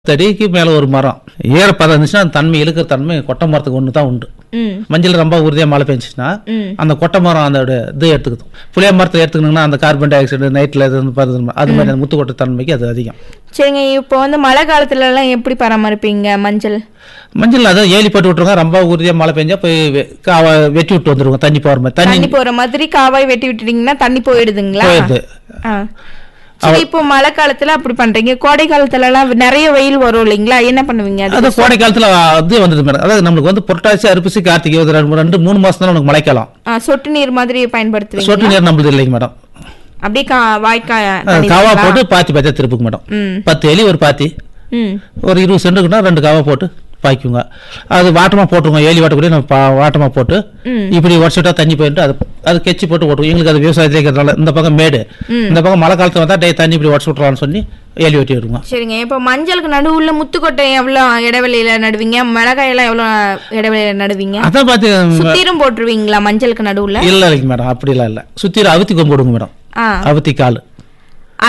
தடிக்கு மேலே ஒரு மரம் ஈரப்பதம் இருந்துச்சுன்னா அந்த தன்மை இழுக்கிற தன்மை கொட்டை மரத்துக்கு ஒன்று தான் உண்டு ம் மஞ்சள் ரொம்ப உறுதியாக மழை பெஞ்சிச்சுன்னா ம் அந்த கொட்டை மரம் அந்த இது எடுத்துக்குது புளிய மரத்தை எடுத்துக்கணுங்கன்னா அந்த கார்பன் டை ஆக்சைடு நைட்டில் இது வந்து பருது அது மாதிரி அந்த முத்து கொட்டை தன்மைக்கு அது அதிகம் சரிங்க இப்போ வந்து மழை காலத்துல எல்லாம் எப்படி பராமரிப்பீங்க மஞ்சள் மஞ்சள் அதை ஏலி போட்டு விட்டுருங்க ரொம்ப உறுதியாக மழை பெஞ்சா போய் வெ- காவ வெட்டி விட்டு வந்துருவோம் தண்ணி போகிற மாதிரி தண்ணி தண்ணி போற மாதிரி காவாய் வெட்டி விட்டுட்டீங்கன்னா தண்ணி போயிடுதுங்களா போயிடுது ஆ. சரி இப்போ மழை காலத்துல அப்படி பண்றீங்க கோடை காலத்துல எல்லாம் நிறைய வெயில் வரும் இல்லைங்களா என்ன பண்ணுவீங்க அது அது கோடை காலத்தில் அது வந்தது மேடம் அதாவது நம்மளுக்கு வந்து புரட்டாசி அரிப்பிசி கார்த்திகை ஒரு ரெண்டு ரெண்டு மூணு மாதம் தான் நமக்கு மழைக்காலம் ஆ, சொட்டு நீர் மாதிரி பயன்படுத்துவீங்க சொட்டு நீர் நம்மளுது இல்லைங்க மேடம் அப்படியே கா வாய்க்காய் அது தண்ணி காவா தாங்களா? போட்டு பாத்தி பாத்தியா திருப்புங்க மேடம் ம் பத்து எலி ஒரு பாத்தி ம் ஒரு இருபது சென்ட்டுக்குன்னா ரெண்டு காவா போட்டு பாய்க்குங்க அது வாட்டமாக போட்டுருங்க ஏலி வாட்டக்கூடிய நம்ம பா- வாட்டமா போட்டு ம். இப்படி உடச்சுட்டா தண்ணி போயிட்டு அது அது கெச்சி போட்டு ஓட்டுவோம் எங்களுக்கு அது விவசாயத்தில் இருக்கிறதுனால இந்த பக்கம் மேடு ம். இந்த பக்கம் மழை காலத்தில் வந்தால் டே தண்ணி இப்படி உடச்சு விட்றான்னு சொல்லி ஏலி வெட்டி விடுவோம் சரிங்க இப்போ மஞ்சளுக்கு நடுவுல முத்துக்கொட்டை எவ்வளோ இடைவெளியில நடுவீங்க மிளகாய் எல்லாம் எவ்வளோ இடைவெளியில நடுவீங்க அதான் பார்த்து சுத்திரும் போட்டுருவீங்களா மஞ்சளுக்கு நடுவுல இல்லை இல்லைங்க மேடம் அப்படிலாம் இல்லை சுற்றி அவுத்தி கொம்பு விடுங்க மேடம் ஆ அவுத்தி கால்